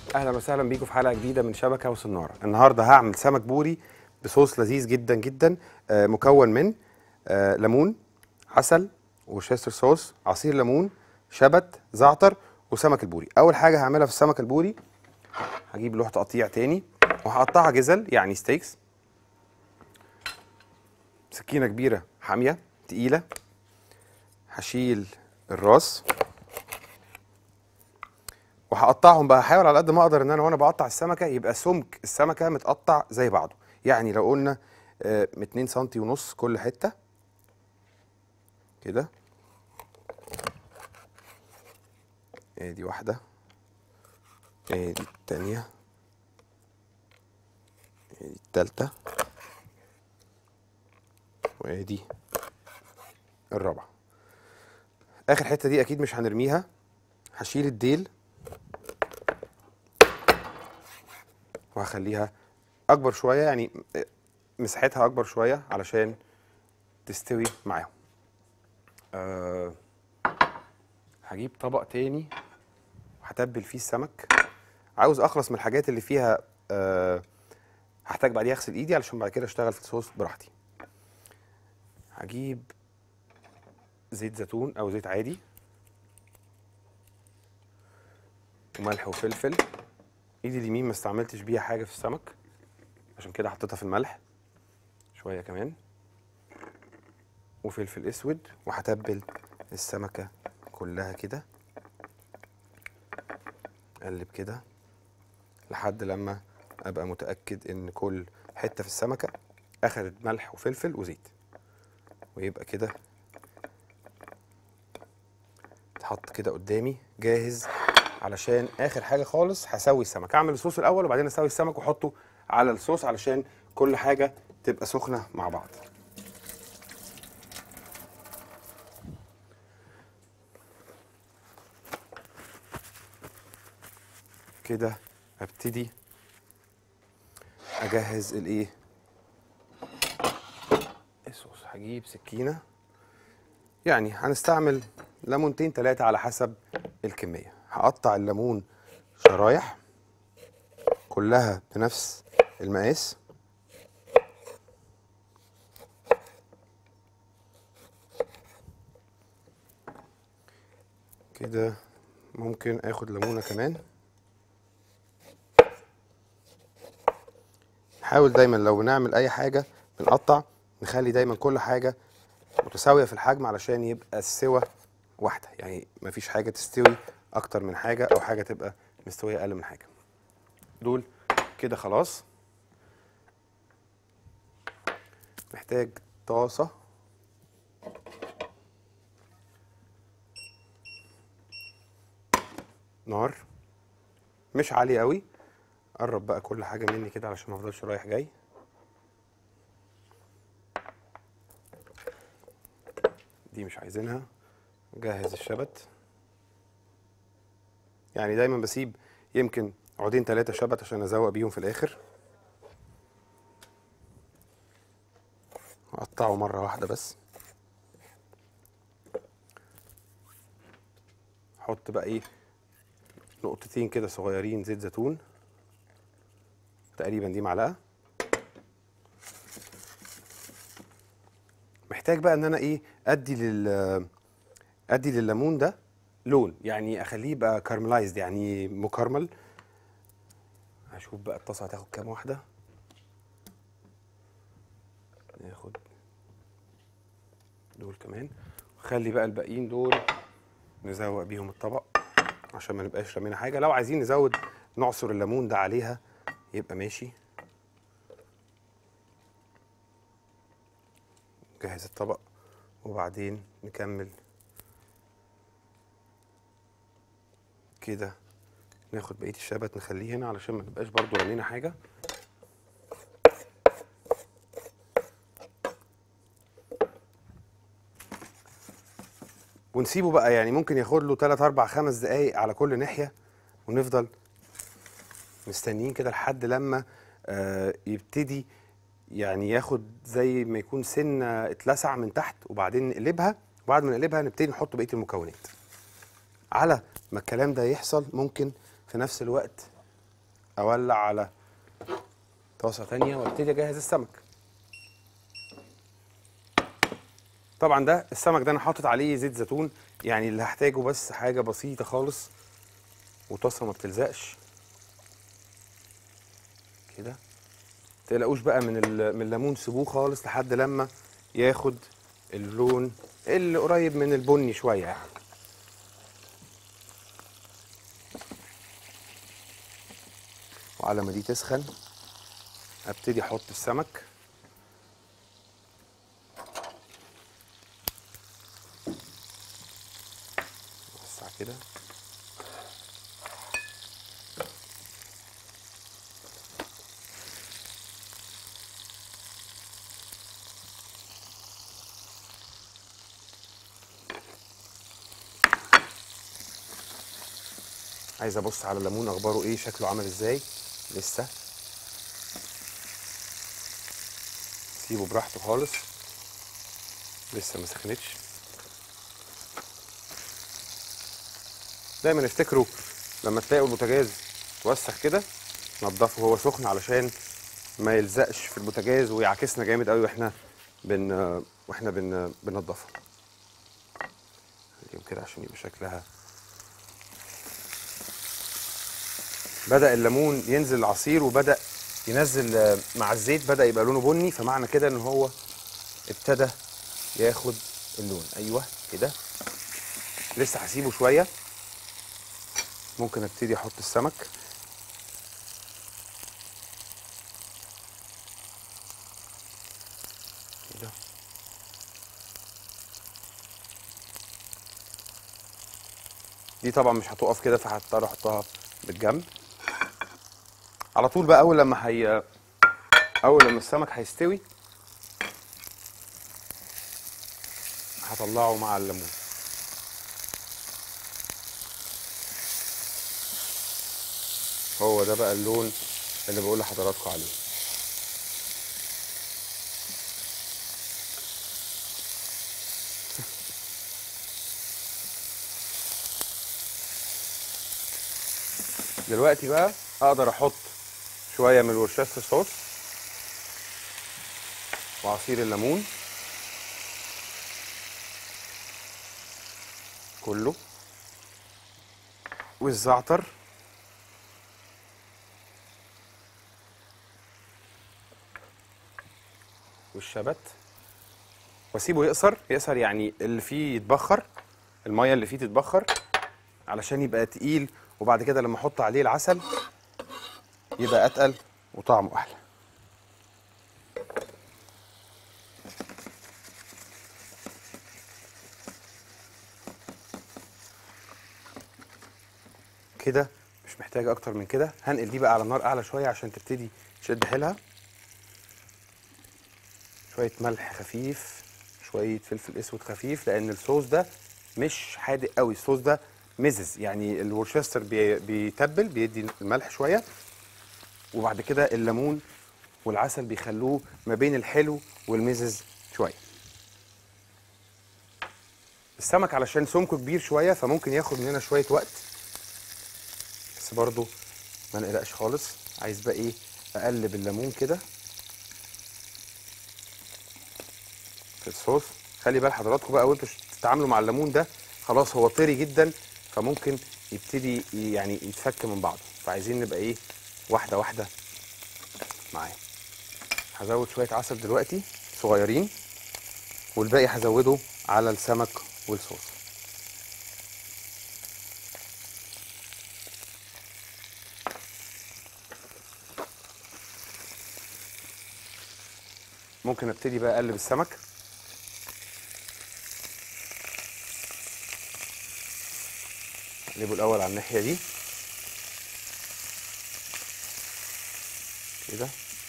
اهلا وسهلا بيكم في حلقه جديده من شبكه وصناره النهارده هعمل سمك بوري بصوص لذيذ جدا جدا آه، مكون من آه، ليمون عسل وشيستر صوص عصير ليمون شبت زعتر وسمك البوري اول حاجه هعملها في السمك البوري هجيب لوحه تقطيع تاني وهقطعها جزل يعني ستيكس سكينه كبيره حاميه تقيله هشيل الراس وهقطعهم بقى هحاول على قد ما اقدر ان انا وانا بقطع السمكه يبقى سمك السمكه متقطع زي بعضه يعني لو قلنا آه، من 2 سم ونص كل حته كده ادي واحده ادي التانيه ادي التالته وادي الرابعه اخر حته دي اكيد مش هنرميها هشيل الديل وهخليها اكبر شويه يعني مساحتها اكبر شويه علشان تستوي معاهم أه هجيب طبق تاني وهتبل فيه السمك عاوز اخلص من الحاجات اللي فيها أه هحتاج بعديها اغسل ايدي علشان بعد كده اشتغل في الصوص براحتي هجيب زيت زيتون او زيت عادي وملح وفلفل ايدي اليمين ما استعملتش بيها حاجه في السمك عشان كده حطيتها في الملح شويه كمان وفلفل اسود وهتبل السمكه كلها كده اقلب كده لحد لما ابقى متاكد ان كل حته في السمكه اخدت ملح وفلفل وزيت ويبقى كده اتحط كده قدامي جاهز علشان اخر حاجه خالص هسوي السمك اعمل الصوص الاول وبعدين اسوي السمك واحطه على الصوص علشان كل حاجه تبقى سخنه مع بعض كده ابتدي اجهز الايه الصوص هجيب سكينه يعني هنستعمل ليمونتين ثلاثه على حسب الكميه هقطع الليمون شرايح كلها بنفس المقاس كده ممكن اخد ليمونه كمان نحاول دايما لو بنعمل اي حاجه بنقطع نخلي دايما كل حاجه متساويه في الحجم علشان يبقى السوى واحده يعني مفيش حاجه تستوي اكتر من حاجه او حاجه تبقى مستويه اقل من حاجه دول كده خلاص محتاج طاسه نار مش عاليه قوي قرب بقى كل حاجه مني كده علشان ما افضلش رايح جاي دي مش عايزينها جهز الشبت يعني دايما بسيب يمكن عودين ثلاثة شبت عشان ازوق بيهم في الاخر اقطعه مرة واحدة بس احط بقى ايه نقطتين كده صغيرين زيت زيتون تقريبا دي معلقة محتاج بقى ان انا ايه ادي لل ادي لليمون ده لون يعني اخليه يبقى كارملايزد يعني مكرمل هشوف بقى الطاسه هتاخد كام واحده ناخد دول كمان خلي بقى الباقيين دول نزوق بيهم الطبق عشان ما نبقاش رمينا حاجه لو عايزين نزود نعصر الليمون ده عليها يبقى ماشي جهز الطبق وبعدين نكمل كده ناخد بقيه الشبت نخليه هنا علشان ما نبقاش برضو رمينا حاجه ونسيبه بقى يعني ممكن ياخد له 3 4 5 دقايق على كل ناحيه ونفضل مستنيين كده لحد لما آه يبتدي يعني ياخد زي ما يكون سنه اتلسع من تحت وبعدين نقلبها وبعد ما نقلبها نبتدي نحط بقيه المكونات على ما الكلام ده يحصل ممكن في نفس الوقت اولع على طاسه تانية وابتدي اجهز السمك طبعا ده السمك ده انا حاطط عليه زيت زيتون يعني اللي هحتاجه بس حاجه بسيطه خالص وطاسه ما بتلزقش كده تقلقوش بقى من ال- من الليمون سيبوه خالص لحد لما ياخد اللون اللي قريب من البني شويه يعني وعلى ما دي تسخن ابتدي احط السمك وسع كده عايز ابص على الليمون اخباره ايه شكله عامل ازاي لسه سيبه براحته خالص لسه ما سخنتش دايما افتكروا لما تلاقوا البوتاجاز توسخ كده نضفه وهو سخن علشان ما يلزقش في البوتاجاز ويعكسنا جامد قوي واحنا بن واحنا بن بننضفه خليهم كده عشان يبقى شكلها بدا الليمون ينزل العصير وبدا ينزل آه، مع الزيت بدا يبقى لونه بني فمعنى كده ان هو ابتدى ياخد اللون ايوه كده لسه هسيبه شويه ممكن ابتدي احط السمك كده دي طبعا مش هتقف كده فهضطر احطها بالجنب على طول بقى اول لما هي اول لما السمك هيستوي هطلعه مع الليمون هو ده بقى اللون اللي بقول لحضراتكم عليه دلوقتي بقى اقدر احط شويه من الورشستر صوص وعصير الليمون كله والزعتر والشبت واسيبه يقصر يقصر يعني اللي فيه يتبخر الميه اللي فيه تتبخر علشان يبقى تقيل وبعد كده لما احط عليه العسل يبقى اتقل وطعمه احلى كده مش محتاجه اكتر من كده هنقل دي بقى على نار اعلى شويه عشان تبتدي تشد حيلها شويه ملح خفيف شويه فلفل اسود خفيف لان الصوص ده مش حادق قوي الصوص ده مزز يعني الورشستر بي بيتبل بيدي الملح شويه وبعد كده الليمون والعسل بيخلوه ما بين الحلو والمزز شويه السمك علشان سمكه كبير شويه فممكن ياخد مننا شويه وقت بس برضو ما نقلقش خالص عايز بقى ايه اقلب الليمون كده في الصوص خلي بال حضراتكم بقى وانتوا تتعاملوا مع الليمون ده خلاص هو طري جدا فممكن يبتدي ي- يعني يتفك من بعضه فعايزين نبقى ايه واحده واحده معاه هزود شويه عسل دلوقتي صغيرين والباقي هزوده على السمك والصوص ممكن ابتدي بقى اقلب السمك اقلبه الاول على الناحيه دي كده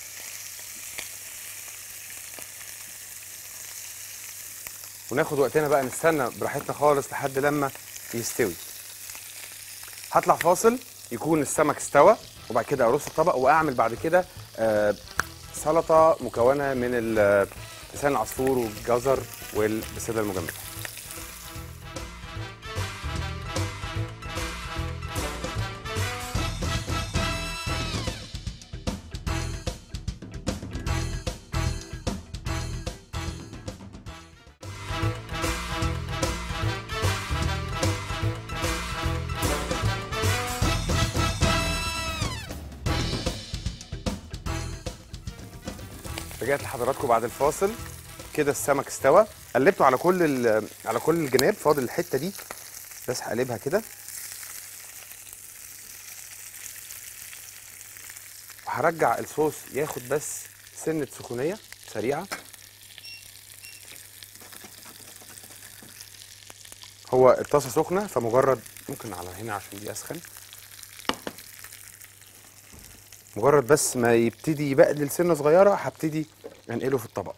وناخد وقتنا بقى نستنى براحتنا خالص لحد لما يستوي هطلع فاصل يكون السمك استوى وبعد كده ارص الطبق واعمل بعد كده آه، سلطه مكونه من ال- لسان العصفور والجزر والبسله المجمده رجعت لحضراتكم بعد الفاصل كده السمك استوى قلبته على كل ال- على كل الجناب فاضل الحته دي بس هقلبها كده وهرجع الصوص ياخد بس سنه سخونيه سريعه هو الطاسه سخنه فمجرد ممكن على هنا عشان دي اسخن مجرد بس ما يبتدي يبقلل سنه صغيره هبتدي انقله في الطبق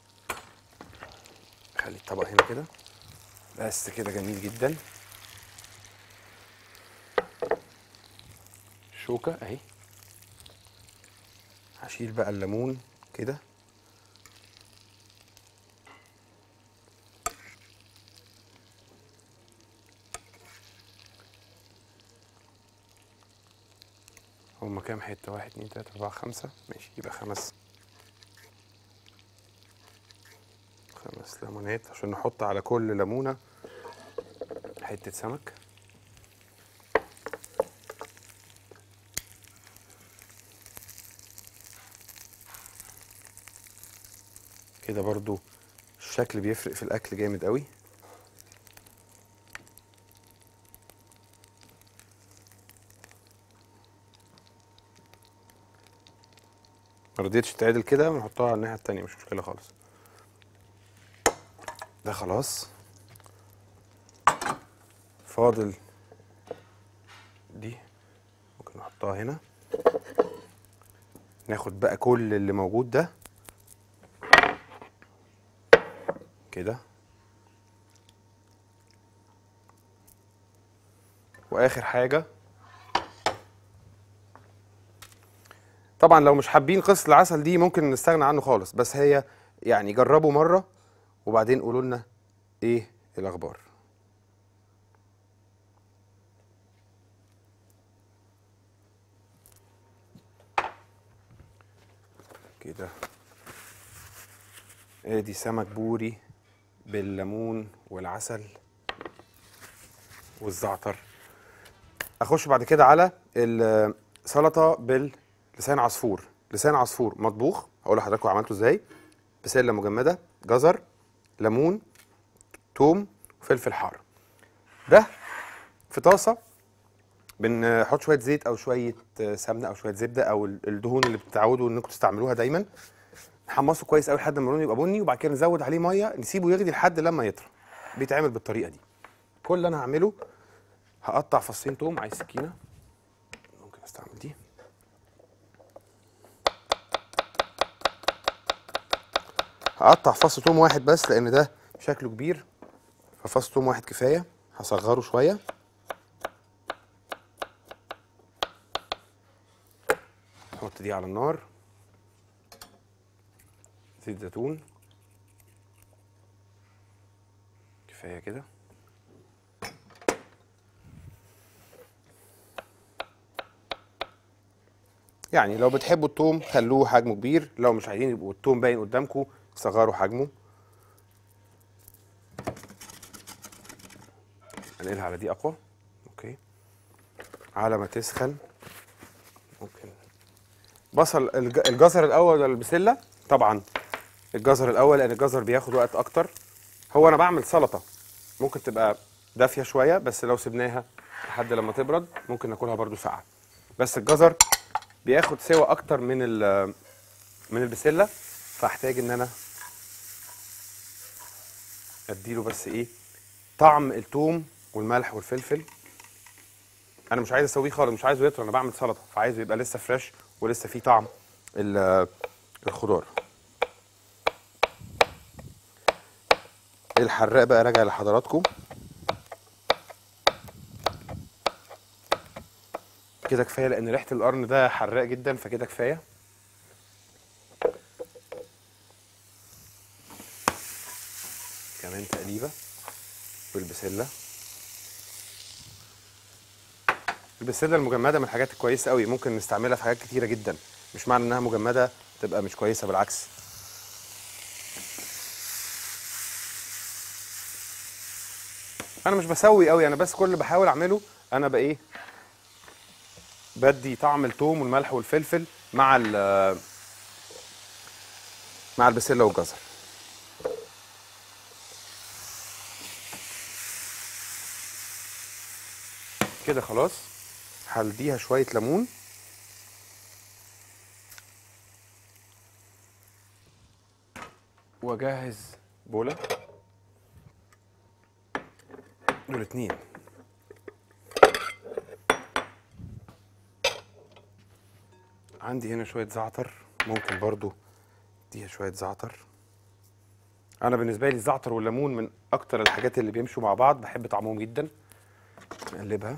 خلي الطبق هنا كده بس كده جميل جدا شوكه اهي هشيل بقى الليمون كده هما كام حتة؟ واحد اتنين تلاتة أربعة خمسة ماشي يبقى خمس خمس ليمونات عشان نحط على كل ليمونة حتة سمك كده برضو الشكل بيفرق في الأكل جامد قوي ما رضيتش تعدل كده ونحطها على الناحيه التانيه مش مشكله خالص ده خلاص فاضل دي ممكن نحطها هنا ناخد بقى كل اللي موجود ده كده واخر حاجه طبعا لو مش حابين قصه العسل دي ممكن نستغنى عنه خالص بس هي يعني جربوا مره وبعدين قولوا لنا ايه الاخبار كده ادي سمك بوري بالليمون والعسل والزعتر اخش بعد كده على السلطه باللسان عصفور لسان عصفور مطبوخ هقول لحضراتكم عملته ازاي بسله مجمده جزر ليمون توم وفلفل حار ده في طاسه بنحط شويه زيت او شويه سمنه او شويه زبده او الدهون اللي بتتعودوا انكم تستعملوها دايما نحمصه كويس قوي لحد ما لونه يبقى بني وبعد كده نزود عليه ميه نسيبه يغلي لحد لما يطرى بيتعمل بالطريقه دي كل اللي انا هعمله هقطع فصين توم عايز سكينه ممكن استعمل دي هقطع فص توم واحد بس لان ده شكله كبير ففص توم واحد كفايه هصغره شويه نحط دي على النار زيت زيتون كفايه كده يعني لو بتحبوا التوم خلوه حجمه كبير لو مش عايزين يبقوا التوم باين قدامكم صغروا حجمه هنقلها على دي اقوى اوكي على ما تسخن ممكن بصل الج- الجزر الاول ولا البسله طبعا الجزر الاول لان الجزر بياخد وقت اكتر هو انا بعمل سلطه ممكن تبقى دافيه شويه بس لو سبناها لحد لما تبرد ممكن ناكلها برضو ساقعه بس الجزر بياخد سوا اكتر من ال- من البسله فاحتاج ان انا اديله بس ايه طعم الثوم والملح والفلفل انا مش عايز اسويه خالص مش عايزه يطرى انا بعمل سلطه فعايزه يبقى لسه فريش ولسه فيه طعم ال- الخضار الحراق بقى راجع لحضراتكم كده كفايه لان ريحه القرن ده حراق جدا فكده كفايه كمان تقليبه بالبسله البسله المجمده من الحاجات الكويسه قوي ممكن نستعملها في حاجات كتيره جدا مش معنى انها مجمده تبقى مش كويسه بالعكس انا مش بسوي قوي انا بس كل اللي بحاول اعمله انا بقى ايه بدي طعم الثوم والملح والفلفل مع ال مع البسله والجزر كده خلاص هلديها شويه ليمون واجهز بوله دول اتنين عندي هنا شويه زعتر ممكن برضو اديها شويه زعتر انا بالنسبه لي الزعتر والليمون من اكتر الحاجات اللي بيمشوا مع بعض بحب طعمهم جدا نقلبها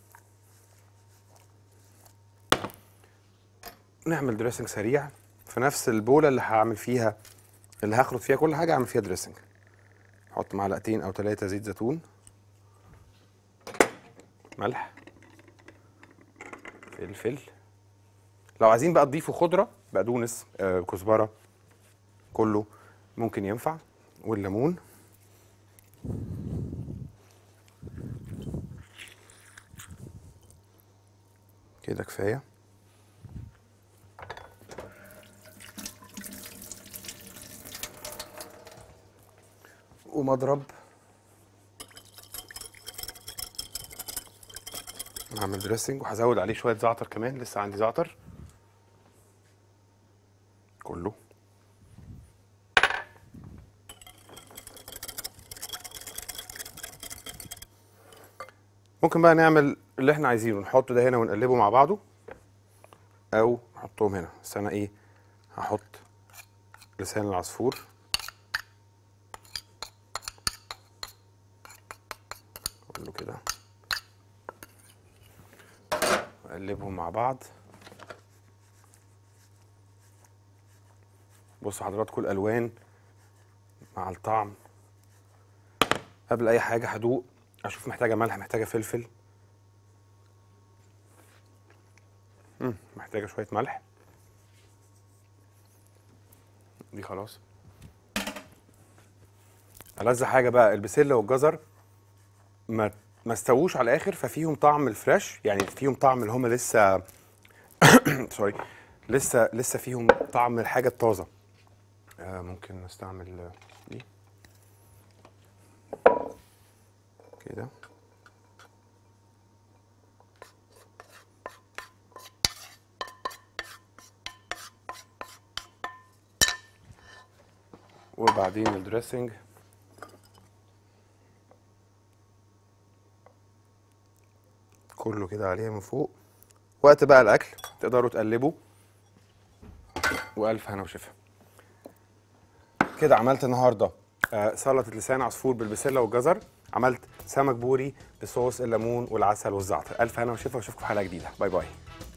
نعمل دريسنج سريع في نفس البوله اللي هعمل فيها اللي هخلط فيها كل حاجه اعمل فيها دريسنج احط معلقتين او ثلاثه زيت زيتون ملح فلفل لو عايزين بقى تضيفوا خضره بقدونس آه، كزبره كله ممكن ينفع والليمون كده كفايه ومضرب هعمل دريسنج وهزود عليه شويه زعتر كمان لسه عندي زعتر كله ممكن بقى نعمل اللي احنا عايزينه نحط ده هنا ونقلبه مع بعضه او نحطهم هنا بس انا ايه هحط لسان العصفور كله كده واقلبهم مع بعض بصوا حضراتكم الالوان مع الطعم قبل اي حاجه هدوق اشوف محتاجه ملح محتاجه فلفل مم، محتاجه شويه ملح دي خلاص ألذ حاجه بقى البسله والجزر ما ما استووش على الاخر ففيهم طعم الفريش يعني فيهم طعم اللي هم لسه سوري لسه لسه فيهم طعم الحاجه الطازه آه ممكن نستعمل آه، دي كده وبعدين الدريسنج كله كده عليها من فوق وقت بقى الاكل تقدروا تقلبوا والف هنا وشفا كده عملت النهارده آه، سلطه لسان عصفور بالبسله والجزر عملت سمك بوري بصوص الليمون والعسل والزعتر الف هنا وشفا واشوفكم في حلقه جديده باي باي